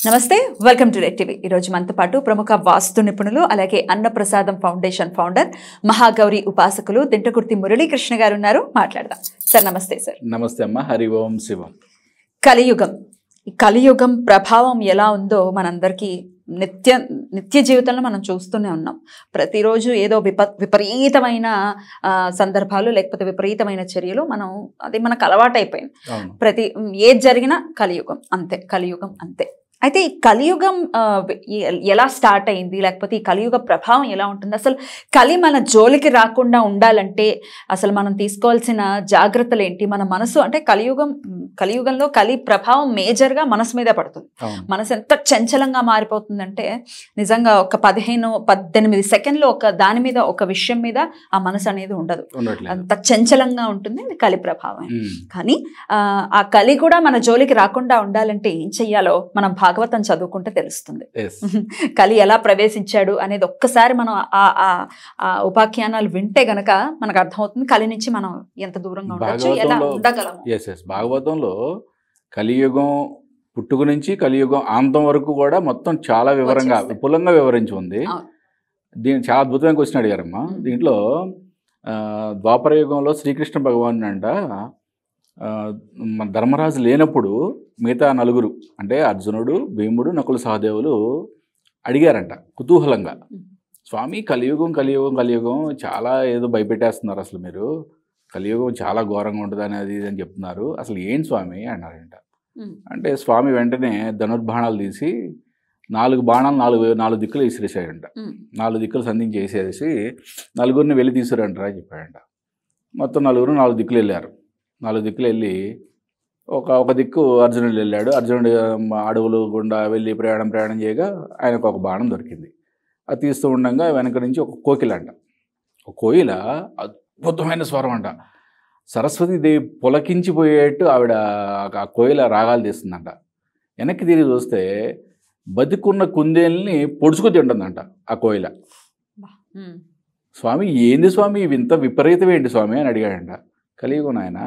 నమస్తే welcome to red TV ఈరోజు మనతో పాటు ప్రముఖ వాస్తు నిపుణులు అలాగే అన్నప్రసాదం ఫౌండేషన్ ఫౌండర్ మహాగౌరి ఉపాసకులు దింటకుర్తి మురళీకృష్ణ గారు ఉన్నారు మాట్లాడదాం సార్ నమస్తే సార్ నమస్తే అమ్మ హరి ఓం శివం కలియుగం ఈ కలియుగం ప్రభావం ఎలా ఉందో మనందరికీ నిత్య నిత్య జీవితంలో మనం చూస్తూనే ఉన్నాం ప్రతిరోజు ఏదో విప విపరీతమైన ఆ, సందర్భాలు లేకపోతే విపరీతమైన చర్యలు మనం అది మనకు అలవాటైపోయింది అవును ప్రతి ఏది జరిగినా కలియుగం అంతే కలియుగం అంతే అయితే ఈ కలియుగం ఆ, ఎ- ఎలా స్టార్ట్ అయింది లేకపోతే ఈ కలియుగ ప్రభావం ఎలా ఉంటుంది అసలు కలి మన జోలికి రాకుండా ఉండాలంటే అసలు మనం తీసుకోవాల్సిన జాగ్రత్తలు ఏంటి మన మనసు అంటే కలియుగం కలియుగంలో కలి ప్రభావం మేజర్గా మనసు మీద పడుతుంది అవును మనసు ఎంత చంచలంగా మారిపోతుందంటే నిజంగా ఒక పదిహేను పద్దెనిమిది సెకండ్లు ఒక దాని మీద ఒక విషయం మీద ఆ మనసు అనేది ఉండదు ఉండట్లేదు అంత చంచలంగా ఉంటుంది ఇది కలి ప్రభావం ఉమ్, కానీ ఆ, ఆ కలి కూడా మన జోలికి రాకుండా ఉండాలంటే ఏం చెయ్యాలో మనం భాగవతం చదువుకుంటే తెలుస్తుంది yes. కలి ఎలా ప్రవేశించాడు అనేది ఒక్కసారి మనం ఆ ఆ- ఆ ఉపాఖ్యానాలు వింటే గనక మనకు అర్థమవుతుంది కలి నుంచి మనం ఎంత దూరంగా ఉండొచ్చు ఎలా భాగవతంలో- ఉండగలము ఎస్ ఎస్ భాగవతంలో కలియుగం పుట్టుక నుంచి కలియుగం ఆంతం వరకు కూడా మొత్తం చాలా వివరంగా వచ్చేస్తాయి. విపులంగా వివరించి ఉంది అవును. దీని చాలా అద్భుతమైన క్వశ్చన్ అడిగారమ్మా మ్మ్. దీంట్లో ఆ, ద్వాపర యుగంలో శ్రీకృష్ణ భగవాన్ అంట ఆ, మన ధర్మరాజు లేనప్పుడు మిగతా నలుగురు అంటే అర్జునుడు భీముడు నకుల సహదేవులు అడిగారంట కుతూహలంగా మ్మ్. స్వామి కలియుగం కలియుగం కలియుగం చాలా ఏదో భయపెట్టేస్తున్నారు అసలు మీరు కలియుగం చాలా ఘోరంగా ఉంటుంది అనేది ఇది అని చెప్తున్నారు అసలు ఏంటి స్వామి అన్నారంట ఉమ్, అంటే స్వామి వెంటనే ధనుర్బాణాలు తీసి నాలుగు బాణాలు నాలుగు నాలుగు దిక్కులు విసిరేసాడంట ఉమ్, నాలుగు దిక్కులు సంధించి వేసేసి నలుగురిని వెళ్ళి తీసుకురంటారా అని చెప్పాడంట మొత్తం నలుగురు నాలుగు దిక్కులు వెళ్ళారు నాలుగు దిక్కులు వెళ్ళి ఒక ఒక దిక్కు అర్జునుడు వెళ్ళాడు అర్జునుడు ఆ, అడవులు గుండా వెళ్ళి ప్రయాణం ప్రయాణం చేయగా ఆయనకు ఒక బాణం దొరికింది అది తీస్తూ ఉండగా వెనక నుంచి ఒక కోకిల అంట ఒక కోయిల అద్భుతమైన స్వరం అంట సరస్వతీదేవి పులకించిపోయేట్టు ఆవిడ ఆ కోయిల రాగాలు తీస్తుందంట వెనక్కి తిరిగి చూస్తే బతికున్న కుందేల్ని పొడుచుకు తింటుందంట ఆ కోయిల బా, ఉమ్, స్వామి ఏంది స్వామి ఇవి ఇంత విపరీతం ఏంటి స్వామి అని అడిగాడంట కలియుగం ఆయన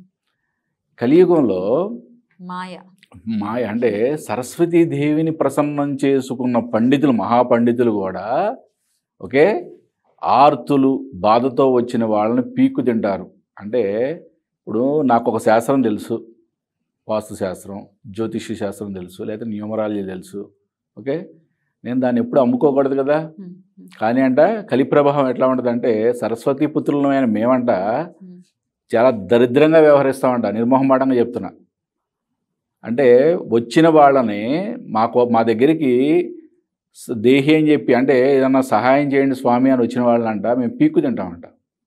కలియుగంలో మాయ మాయ అంటే సరస్వతీదేవిని ప్రసన్నం చేసుకున్న పండితులు మహాపండితులు కూడా ఓకే ఆర్తులు బాధతో వచ్చిన వాళ్ళని పీక్కు తింటారు అంటే ఇప్పుడు నాకు ఒక శాస్త్రం తెలుసు వాస్తు శాస్త్రం జ్యోతిష్య శాస్త్రం తెలుసు లేదా న్యూమరాలజీ తెలుసు ఓకే నేను దాన్ని ఎప్పుడు అమ్ముకోకూడదు కదా ఉమ్, ఉమ్, కానీ అంట కలి ప్రభావం ఎట్లా ఉంటుందంటే సరస్వతి పుత్రులమైన మేమంట ఉమ్, చాలా దరిద్రంగా వ్యవహరిస్తామంట నిర్మోహమాటంగా చెప్తున్నా అంటే వచ్చిన వాళ్ళని మాకు మా దగ్గరికి స- దేహి అని చెప్పి అంటే ఏదన్నా సహాయం చేయండి స్వామి అని వచ్చిన వాళ్ళంట మేము పీక్కు తింటామంట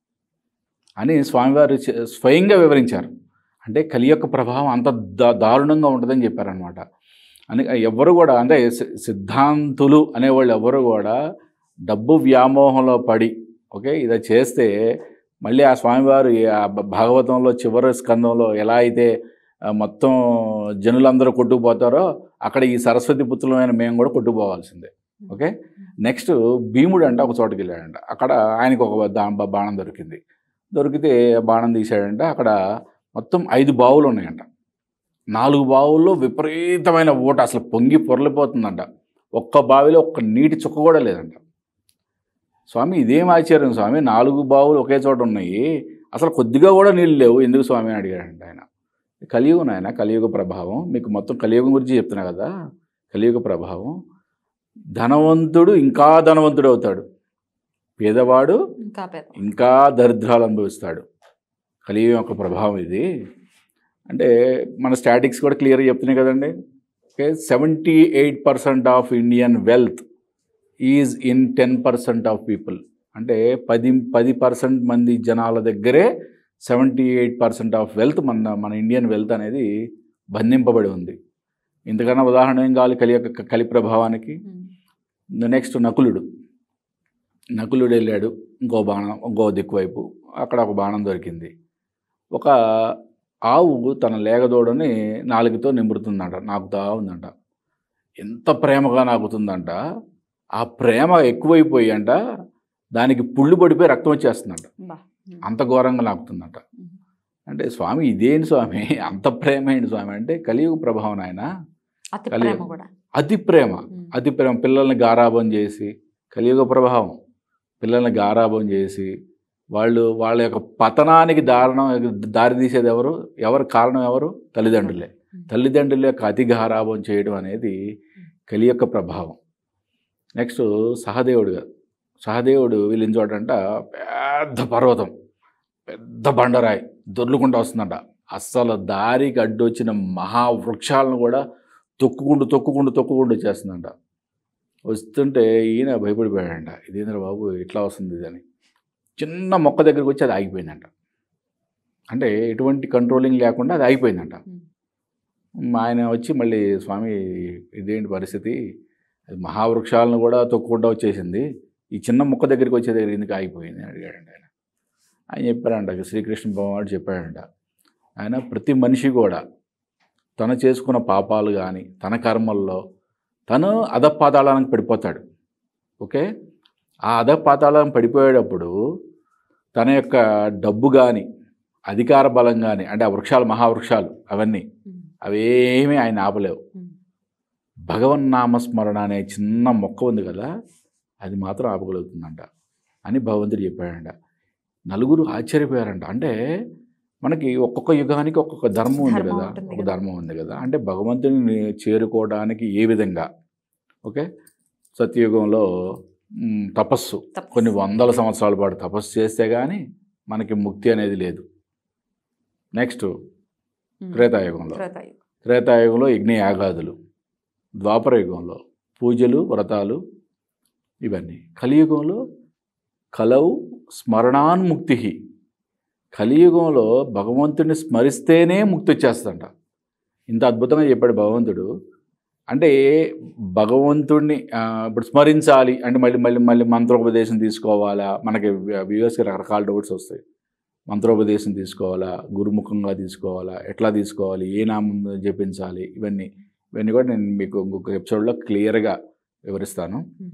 అని స్వామివారు చ- స్వయంగా వివరించారు అంటే కలి యొక్క ప్రభావం అంత దా దారుణంగా ఉంటుందని చెప్పారనమాట అని ఎవ్వరు కూడా అంటే సి- సిద్ధాంతులు అనేవాళ్ళు ఎవరు కూడా డబ్బు వ్యామోహంలో పడి ఓకే ఇది చేస్తే మళ్ళీ ఆ స్వామివారు ఈ ఆ భ- భాగవతంలో చివరి స్కందంలో ఎలా అయితే ఆ, మొత్తం జనులందరూ కొట్టుకుపోతారో అక్కడ ఈ సరస్వతి పుత్రులమైన మేము కూడా కొట్టుకుపోవాల్సిందే ఓకే నెక్స్ట్ భీముడు అంటే ఒక చోటుకి వెళ్ళాడంట అక్కడ ఆయనకు ఒక దా- బ- బాణం దొరికింది దొరికితే బాణం తీశాడంట అక్కడ మొత్తం ఐదు బావులు ఉన్నాయంట నాలుగు బావుల్లో విపరీతమైన ఊట అసలు పొంగి పొరలిపోతుందంట ఒక్క బావిలో ఒక్క నీటి చుక్క కూడా లేదంట స్వామి ఇదేం ఆశ్చర్యం స్వామి నాలుగు బావులు ఒకే చోట ఉన్నాయి అసలు కొద్దిగా కూడా నీళ్ళు లేవు ఎందుకు స్వామి అని అడిగాడంట ఆయన కలియుగం ఆయన కలియుగ ప్రభావం మీకు మొత్తం కలియుగం గురించి చెప్తున్నా కదా కలియుగ ప్రభావం ధనవంతుడు ఇంకా ధనవంతుడు అవుతాడు పేదవాడు ఇంకా పెద్ద ఇంకా దరిద్రాలు అనుభవిస్తాడు కలియుగం యొక్క ప్రభావం ఇది అంటే మన స్టాటిక్స్ కూడా క్లియర్గా చెప్తున్నాయి కదండి okay seventy eight percent of Indian wealth is in ten percent of people అంటే పది పది పర్సెంట్ మంది జనాల దగ్గరే seventy eight percent of wealth మన మన ఇండియన్ వెల్త్ అనేది బంధింపబడి ఉంది ఇంతకన్నా ఉదాహరణ ఏం కావాలి కలి యొక్క కలి ప్రభావానికి ఉమ్, నెక్స్ట్ నకులుడు నకులుడు వెళ్ళాడు ఇంకో బాణం ఇంకో దిక్కు వైపు అక్కడ ఒక బాణం దొరికింది ఒక ఆవు తన లేగదోడని నాలుగుతో నింపుతుందంట నాకుతా ఉందంట ఎంత ప్రేమగా నాకుతుందంట ఆ ప్రేమ ఎక్కువైపోయి అంట దానికి పుళ్ళు పడిపోయి రక్తం వచ్చేస్తుందంట బా, ఉమ్, అంత ఘోరంగా నాకుతుందంట అంటే స్వామి ఇదేంటి స్వామి అంత ప్రేమ ఏంటి స్వామి అంటే కలియుగ ప్రభావం ఆయన అతి కలియుగం. ప్రేమ కూడా అతి ప్రేమ ఉమ్. అతి ప్రేమ పిల్లల్ని గారాబం చేసి కలియుగ ప్రభావం పిల్లల్ని గారాబం చేసి వాళ్ళు వాళ్ళ యొక్క పతనానికి దారుణం దారి తీసేది ఎవరు ఎవరు కారణం ఎవరు తల్లిదండ్రులే ఉమ్. తల్లిదండ్రుల యొక్క అతి గారాబం చేయడం అనేది కలి యొక్క ప్రభావం నెక్స్ట్ సహదేవుడు గారు సహదేవుడు వీళ్ళని చూడంట పెద్ద పర్వతం పెద్ద బండరాయి దొర్లుకుంటూ వస్తుందంట అస్సలు దారికి అడ్డొచ్చిన మహావృక్షాలను కూడా తొక్కుకుంటూ తొక్కుకుంటూ తొక్కుకుంటూ వచ్చేస్తుందంట వస్తుంటే ఈయన భయపడిపోయాడంట ఇదేంద్ర బాబు ఇట్లా వస్తుంది ఇది అని చిన్న మొక్క దగ్గరికి వచ్చి అది ఆగిపోయిందంట అంటే ఎటువంటి కంట్రోలింగ్ లేకుండా అది ఆగిపోయిందంట ఉమ్. ఆయన వచ్చి మళ్ళీ స్వామి ఇదేంటి పరిస్థితి అది మహావృక్షాలను కూడా తొక్కుకుంటూ వచ్చేసింది ఈ చిన్న మొక్క దగ్గరికి వచ్చే దగ్గర ఎందుకు ఆగిపోయింది అని అడిగాడంట ఆయన ఆయన చెప్పారంట శ్రీకృష్ణ భగవానుడు చెప్పాడంట ఆయన ప్రతి మనిషి కూడా తను చేసుకున్న పాపాలు కానీ తన కర్మల్లో తను అధపాతాళానికి పడిపోతాడు ఓకే ఆ అధపాతాళం పడిపోయేటప్పుడు తన యొక్క డబ్బు కానీ అధికార బలం కానీ అంటే ఆ వృక్షాలు మహావృక్షాలు అవన్నీ ఉమ్. అవేమీ ఆయన ఆపలేవు ఉమ్. భగవన్నామస్మరణ అనే చిన్న మొక్క ఉంది కదా అది మాత్రం ఆపగలుగుతుందంట అని భగవంతుడు చెప్పాడంట నలుగురు ఆశ్చర్యపోయారంట అంటే మనకి ఒక్కొక్క యుగానికి ఒక్కొక్క ధర్మం ఉంది ధర్మం కదా ఉంటుంది ఒక కదా. ధర్మం ఉంది కదా అంటే భగవంతుని చేరుకోవడానికి ఏ విధంగా ఓకే సత్యయుగంలో మ్, తపస్సు తప్పకుండా. కొన్ని వందల సంవత్సరాల పాటు తపస్సు చేస్తే కానీ మనకి ముక్తి అనేది లేదు నెక్స్ట్ ఉమ్. త్రేతాయుగంలో త్రేతాయుగం. త్రేతాయుగంలో యజ్ఞయాగాదులు ద్వాపర యుగంలో పూజలు వ్రతాలు ఇవన్నీ కలియుగంలో కలవు స్మరణాన్ముక్తి కలియుగంలో భగవంతుడిని స్మరిస్తేనే ముక్తి వచ్చేస్తుందంట ఇంత అద్భుతంగా చెప్పాడు భగవంతుడు అంటే భగవంతుడిని ఆ, ఇప్పుడు స్మరించాలి అంటే మళ్ళీ మళ్ళీ మళ్ళీ మంత్రోపదేశం తీసుకోవాలా మనకి వ్యూవర్స్కి రకరకాల డౌట్స్ వస్తాయి మంత్రోపదేశం తీసుకోవాలా గురుముఖంగా తీసుకోవాలా ఎట్లా తీసుకోవాలి ఏ నామం జపించాలి ఇవన్నీ ఇవన్నీ కూడా నేను మీకు ఇంకొక ఎపిసోడ్లో క్లియర్గా వివరిస్తాను ఉమ్.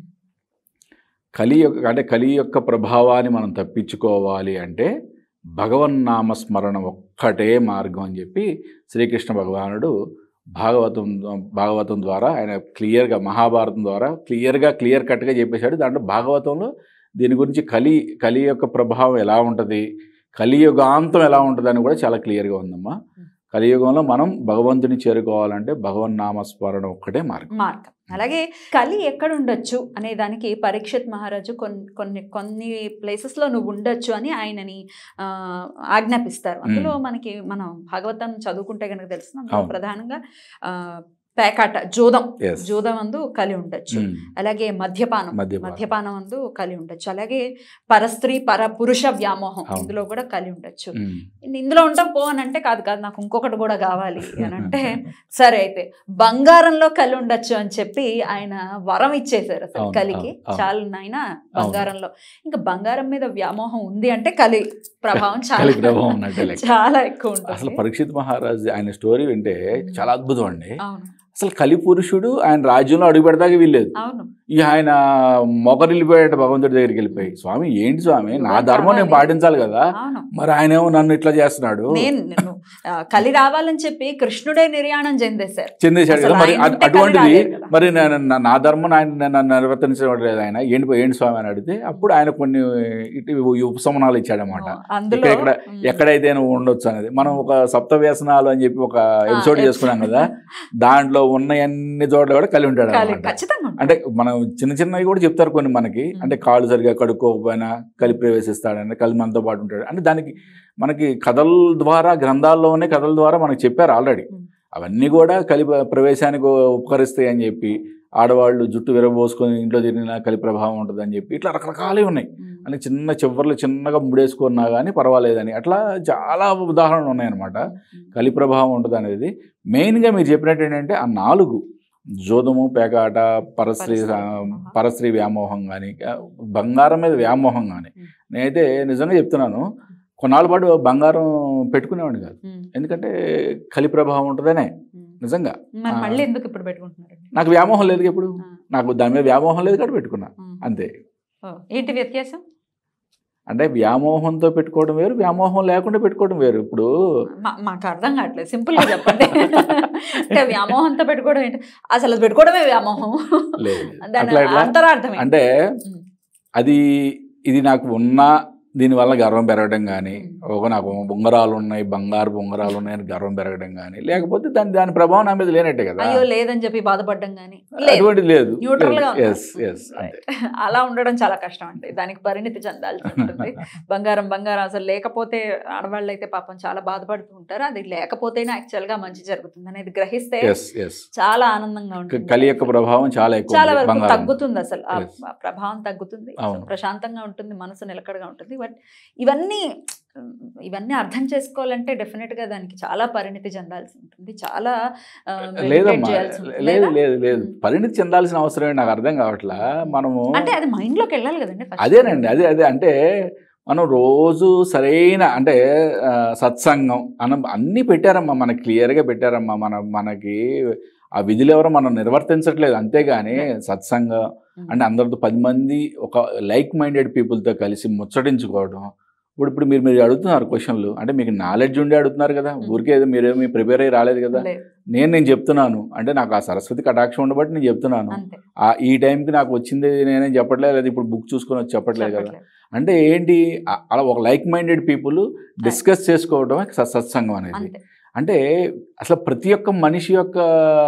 కలి యొక్క అంటే కలి యొక్క ప్రభావాన్ని మనం తప్పించుకోవాలి అంటే భగవన్నామ స్మరణ ఒక్కటే మార్గం అని చెప్పి శ్రీకృష్ణ భగవానుడు భాగవతం భాగవతం ద్వారా ఆయన క్లియర్గా మహాభారతం ద్వారా క్లియర్గా క్లియర్ కట్గా చెప్పేశాడు దాంట్లో భాగవతంలో దీని గురించి కలి కలి యొక్క ప్రభావం ఎలా ఉంటుంది కలియుగాంతం ఎలా ఉంటుంది అని కూడా చాలా క్లియర్గా ఉందమ్మా కలియుగంలో మనం భగవంతుని చేరుకోవాలంటే భగవన్నామ స్మరణ ఒక్కటే మార్గం మార్గం అలాగే కలి ఎక్కడ ఉండొచ్చు అనే దానికి పరీక్షిత్ మహారాజు కొన్ని కొన్ని కొన్ని ప్లేసెస్లో నువ్వు ఉండొచ్చు అని ఆయనని ఆ, ఆజ్ఞాపిస్తారు అందులో మనకి మనం భాగవతం చదువుకుంటే కనుక తెలుస్తుంది అందులో అవును. ప్రధానంగా ఆ, పేకాట జూదం ఎస్ జూదం అందు కలి ఉండొచ్చు అలాగే మద్యపానం మద్యపానం. మద్యపానం అందు కలి ఉండొచ్చు అలాగే పరస్త్రీ పర పురుష వ్యామోహం అవును. ఇందులో కూడా కలి ఉండొచ్చు ఇందులో ఉంటాం పో అని అంటే కాదు కాదు నాకు ఇంకొకటి కూడా కావాలి అని అంటే సరే అయితే బంగారంలో కలి ఉండొచ్చు అని చెప్పి ఆయన వరం ఇచ్చేశారు అసలు అవును, కలికి అవును, అవును. చాలు నాయన బంగారంలో ఇంకా బంగారం మీద వ్యామోహం ఉంది అంటే కలి ప్రభావం చాలా కలి ప్రభావం ఉన్నట్టే లెక్క. చాలా ఎక్కువ అసలు ఉంటుంది పరీక్షిత్ మహారాజ్ ఆయన స్టోరీ వింటే చాలా అద్భుతం అండి అవును అసలు కలిపురుషుడు ఆయన రాజ్యంలో అడుగు పెడతాకి వీల్లేదు అవును ఇక ఆయన మొగరిల్లిపోయాడు భగవంతుడి దగ్గరికి వెళ్ళిపోయి స్వామి ఏంటి స్వామి నా నువ్వేం ధర్మం నేను కావాలి? పాటించాలి కదా అవును మరి ఆయన ఏమో నన్ను ఇట్లా చేస్తున్నాడు నేను నేను, ఆ, కలి రావాలని చెప్పి కృష్ణుడే నిర్యాణం చెందేశారు చెందేశాడు కదా అసలు మరి ఆయన అటు- ఉంటే కలి అటువంటిది రాలేదు కదా. మరి నా- నా- నా ధర్మం ఆయన నన్ను నిర్వర్తించడం లేదు ఆయన ఏంటి ఏంటి స్వామి అని అడిగితే అప్పుడు ఆయన కొన్ని ఇటు ఈ ఉపశమనాలు ఇచ్చాడనమాట అందులో ఇక్కడ ఉమ్, ఎక్కడైతే నువ్వు ఉండొచ్చు అనేది మనం ఒక సప్త వ్యసనాలు అని చెప్పి ఒక ఎపిసోడ్ ఆ, చేసుకున్నాం కదా దాంట్లో ఉన్న అన్ని చోట్ల కూడా కలిగి ఉంటాడు కలి అనమాట ఖచ్చితంగా ఉంటుంది. అంటే మనం చిన్న చిన్నవి కూడా చెప్తారు కొన్ని మనకి మ్మ్. అంటే కాళ్ళు సరిగా కడుక్కోకపోయినా కలి ప్రవేశిస్తాడని కలి మనతో పాటు ఉంటాడు అంటే దానికి మనకి కథల ద్వారా గ్రంథాల్లోనే కథల ద్వారా మనకు చెప్పారు ఆల్రెడీ మ్మ్. అవన్నీ కూడా కలి ప్ర- ప్రవేశానికి ఉపకరిస్తాయి అని చెప్పి ఆడవాళ్ళు జుట్టు విరబోసుకొని ఇంట్లో తిరిగిన కలి ప్రభావం ఉంటుందని చెప్పి ఇట్లా రకరకాలే ఉన్నాయి ఉమ్, అని చిన్న చివర్లు చిన్నగా ముడేసుకున్నా కానీ పర్వాలేదని అట్లా చాలా ఉదాహరణలు ఉన్నాయన్నమాట ఉమ్, కలి ప్రభావం ఉంటుంది అనేది మెయిన్గా మీరు చెప్పినట్టు ఏంటంటే ఆ నాలుగు జోదము పేకాట పరస్త్రీ పరస్త్రీ ఆ, వ్యామోహం. పరస్త్రీ వ్యామోహం కానీ బంగారం మీద వ్యామోహం కానీ ఉమ్. నేనైతే నిజంగా చెప్తున్నాను కొన్నాళ్ళ పాటు బంగారం పెట్టుకునేవాడిని కాదు ఉమ్, ఎందుకంటే కలి ప్రభావం ఉంటుందనే ఉమ్. నిజంగా మరి ఆ. మళ్ళీ ఎందుకు ఇప్పుడు పెట్టుకుంటున్నారండి నాకు వ్యామోహం లేదు ఎప్పుడు ఆ, నాకు దాని మీద వ్యామోహం లేదు కాబట్టి పెట్టుకున్నా ఉమ్. అంతే ఓ, ఏంటి వ్యత్యాసం అంటే వ్యామోహంతో పెట్టుకోవడం వేరు వ్యామోహం లేకుండా పెట్టుకోవడం వేరు ఇప్పుడు మా- మాకు అర్థం కావట్లేదు సింపుల్ గా చెప్పండి అంటే వ్యామోహంతో పెట్టుకోవడం ఏంటి అసలు అది పెట్టుకోవడమే వ్యామోహం లేదు దాని అట్లా ఇట్లా అంతరార్థం ఏంటి? అంటే ఉమ్. అది ఇది నాకు ఉన్న దీనివల్ల గర్వం పెరగడం కానీ ఒక నాకు ఉంగరాలు ఉన్నాయి బంగారు ఉంగరాలు ఉన్నాయని గర్వం పెరగడం కానీ లేకపోతే దాని దాని ప్రభావం నా మీద లేనట్టే కదా అయ్యో లేదని చెప్పి బాధపడ్డం కానీ లేదు అటువంటిది లేదు న్యూట్రల్ గా ఉన్నారు. ఎస్ ఎస్ అంతే అలా ఉండడం చాలా కష్టం అండి దానికి పరిణితి చెందాల్సి ఉంటుంది బంగారం బంగారం అసలు లేకపోతే ఆడవాళ్ళు అయితే పాపం చాలా బాధపడుతూ ఉంటారు అది లేకపోతేనే యాక్చువల్ గా మంచి జరుగుతుంది అనేది గ్రహిస్తే ఎస్ ఎస్ చాలా ఆనందంగా ఉంటుంది కలి యొక్క ప్రభావం చాలా ఎక్కువ చాలా ఉంది వరకు బంగారం తగ్గుతుంది అసలు ఆ Yes. ఆ ప్రభావం తగ్గుతుంది సో అవును. ప్రశాంతంగా ఉంటుంది మనసు నిలకడగా ఉంటుంది బట్ ఇవన్నీ ఉమ్, ఇవన్నీ అర్థం చేసుకోవాలంటే డెఫినెట్ గా దానికి చాలా పరిణితి చెందాల్సి ఉంటుంది చాలా ఆ, meditate లేదమ్మా చేయాల్సి ఉంటుంది. లేదు లేదా? లేదు లేదు ఉమ్. పరిణితి చెందాల్సిన అవసరం ఏంటి నాకు అర్థం కావట్లా మనము అంటే అది మైండ్ లోకి వెళ్ళాలి కదండి first. అదేనండి అదే అదే అంటే మనం రోజు సరైన అంటే ఆ, సత్సంగం అన్న అన్నీ పెట్టారమ్మా మనకి క్లియర్గా పెట్టారమ్మా మన మనకి ఆ విధులు ఎవరో మనం నిర్వర్తించట్లేదు అంతేగాని సత్సంగం ఉమ్. అంటే అందరితో పది మంది ఒక లైక్ మైండెడ్ పీపుల్తో కలిసి ముచ్చటించుకోవడం ఇప్పుడు ఇప్పుడు మీరు మీరు అడుగుతున్నారు క్వశ్చన్లు అంటే మీకు నాలెడ్జ్ ఉండి అడుగుతున్నారు కదా Hmm. ఊరికే ఏదో మీరేమి ప్రిపేర్ అయ్యి రాలేదు కదా లేదు. నేను నేను చెప్తున్నాను అంటే నాకు ఆ సరస్వతి కటాక్షం ఉండబట్టి నేను చెప్తున్నాను అంతే ఆ ఈ టైంకి నాకు వచ్చింది నేనేం చెప్పట్లేదు లేదా ఇప్పుడు బుక్ చూసుకొని వచ్చి చెప్పట్లేదు కదా చెప్పట్లేదు. అంటే ఏంటి ఆ- అలా ఒక లైక్ మైండెడ్ పీపుల్ డిస్కస్ చేసుకోవడమే స- సత్సంగం అనేది అంతే అంటే అసలు ప్రతి ఒక్క మనిషి యొక్క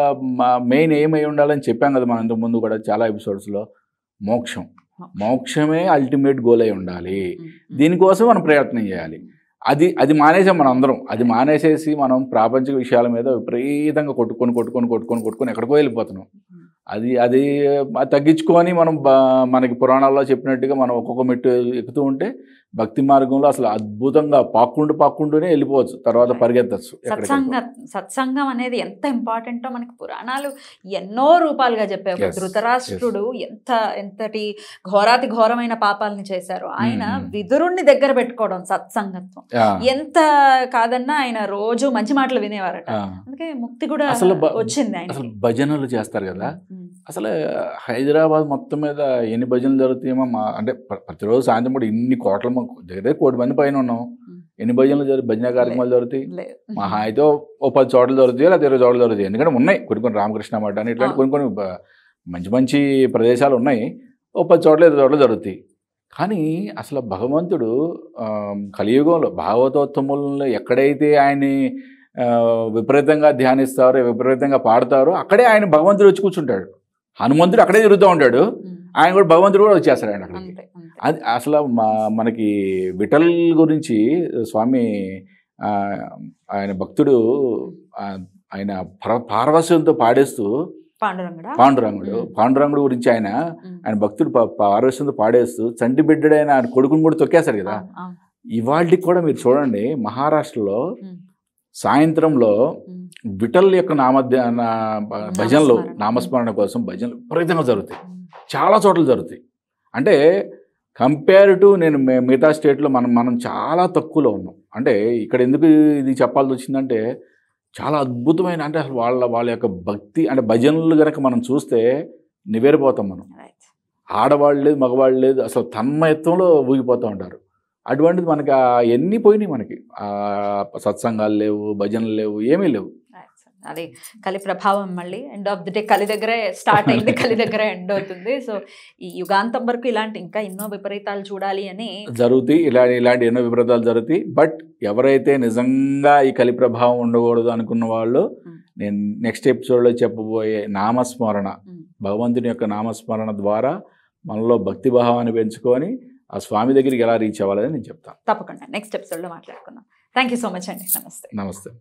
మెయిన్ ఏమై ఉండాలని చెప్పాం కదా మనం ఇంతకు ముందు కూడా చాలా ఎపిసోడ్స్లో మోక్షం మోక్షమే అల్టిమేట్ గోల్ అయి ఉండాలి ఉమ్. దీనికోసం మనం ప్రయత్నం చేయాలి అది అది మానేసాం మనం అందరం అది మానేసేసి మనం ప్రాపంచిక విషయాల మీద విపరీతంగా కొట్టుకొని కొట్టుకొని కొట్టుకొని కొట్టుకొని ఎక్కడికో వెళ్ళిపోతున్నాం అది అది అది తగ్గించుకొని మనం బ- మనకి పురాణాల్లో చెప్పినట్టుగా మనం ఒక్కొక్క మెట్టు ఎక్కుతూ ఉంటే భక్తి మార్గంలో అసలు అద్భుతంగా పాక్కుంటూ పాక్కుంటూనే వెళ్ళిపోవచ్చు తర్వాత పరిగెత్తచ్చు సత్సంగ సత్సంగం అనేది ఎంత ఇంపార్టెంటో మనకి పురాణాలు ఎన్నో రూపాలుగా చెప్పాయి ఒక Yes, ధృతరాష్ట్రుడు ఎంత ఎంతటి ఘోరాతి ఘోరమైన పాపాలని చేశారు ఆయన Mm, mm. విదురుణ్ణి దగ్గర పెట్టుకోవడం సత్సంగత్వం ఎంత కాదన్నా ఆయన రోజు మంచి మాటలు వినేవారట అందుకే ముక్తి కూడా అసలు బ- వచ్చింది అసలు ఆయన భజనలు చేస్తారు కదా అసలు హైదరాబాద్ మొత్తం మీద ఎన్ని భజనలు జరుగుతాయేమో మా అంటే ప్ర- ప్రతిరోజు సాయంత్రం కూడా ఇన్ని కోట్ల మ- దగ్గర దగ్గర కోటి మంది పైన ఉన్నాం Mm. ఎన్ని భజనలు జరుగు భజన కార్యక్రమాలు జరుగుతాయి లేదు మహా అయితే ఓ- ఓ పది చోట్ల దొరుకుతాయి లేదా ఇరవై చోట్ల దొరుకుతాయి ఎందుకంటే ఉన్నాయి కొన్ని కొన్ని రామకృష్ణ మఠ అని ఇట్లాంటి ఆ. కొన్ని కొన్ని బ- మంచి మంచి ప్రదేశాలు ఉన్నాయి ఓ పది చోట్ల ఇరవై చోట్ల జరుగుతాయి కానీ అసలు భగవంతుడు ఆ, కలియుగంలో భాగవతోత్తములను ఎక్కడైతే ఆయన్ని ఆ, విపరీతంగా ధ్యానిస్తారో విపరీతంగా పాడతారో అక్కడే ఆయన భగవంతుడు వచ్చి కూర్చుంటాడు హనుమంతుడు అక్కడే తిరుగుతూ ఉంటాడు Mm. ఆయన కూడా భగవంతుడు కూడా వచ్చేస్తాడు ఆయన అక్కడికి అంతే అంతే అది అసలు మా మనకి విఠల్ గురించి స్వామి ఆ, ఆయన భక్తుడు ఆ, ఆయన పర- పారవస్యంతో పాడేస్తూ పాండురంగడా పాండురంగుడు మ్మ్. పాండురంగుడు గురించి ఆయన ఉమ్. ఆయన భక్తుడు పా- పారవస్యంతో పాడేస్తూ చంటి బిడ్డడైన ఆయన కొడుకుని కూడా తొక్కేశారు కదా అవును, అవును. ఇవాళకి కూడా మీరు చూడండి మహారాష్ట్రలో ఉమ్, సాయంత్రంలో ఉమ్. విఠల్ యొక్క నామధ్య నా- భజనలు నామస్మరణ. నామస్మరణ కోసం భజనలు విపరీతంగా జరుగుతాయి ఉమ్. చాలా చోట్ల జరుగుతాయి అంటే కంపేర్ టు నేను మి- మిగతా స్టేట్లో మనం మనం చాలా తక్కువలో ఉన్నాం అంటే ఇక్కడ ఎందుకు ఇది చెప్పాల్సి వచ్చిందంటే చాలా అద్భుతమైన అంటే అసలు వాళ్ళ వాళ్ళ యొక్క భక్తి అంటే భజనలు కనుక మనం చూస్తే నివేరిపోతాం మనం Right. ఆడవాళ్ళు లేదు మగవాళ్ళు లేదు అసలు తన్మయత్వంలో ఊగిపోతూ ఉంటారు అటువంటిది మనకి ఆ ఎన్ని పోయినాయి మనకి ఆ సత్సంగాలు లేవు భజనలు లేవు ఏమీ లేవు Right, sir. అది కలి ప్రభావం మళ్ళీ ఎండ్ ఆఫ్ ది డే కలి దగ్గరే స్టార్ట్ అయింది కలి దగ్గరే ఎండ్ అవుతుంది సో ఈ యుగాంతం వరకు ఇలాంటి ఇంకా ఎన్నో విపరీతాలు చూడాలి అని జరుగుతాయి ఇలా ఇలాంటి ఎన్నో విపరీతాలు జరుగుతాయి బట్ ఎవరైతే నిజంగా ఈ కలి ప్రభావం ఉండకూడదు అనుకున్న వాళ్ళు Hmm. నేను నెక్స్ట్ ఎపిసోడ్లో చెప్పబోయే నామస్మరణ ఉమ్, భగవంతుని యొక్క నామస్మరణ ద్వారా మనలో భక్తి భావాన్ని పెంచుకొని ఆ స్వామి దగ్గరికి ఎలా రీచ్ అవ్వాలని నేను చెప్తాను తప్పకుండా నెక్స్ట్ ఎపిసోడ్లో మాట్లాడుకుందాం థ్యాంక్ యూ సో మచ్ అండి నమస్తే నమస్తే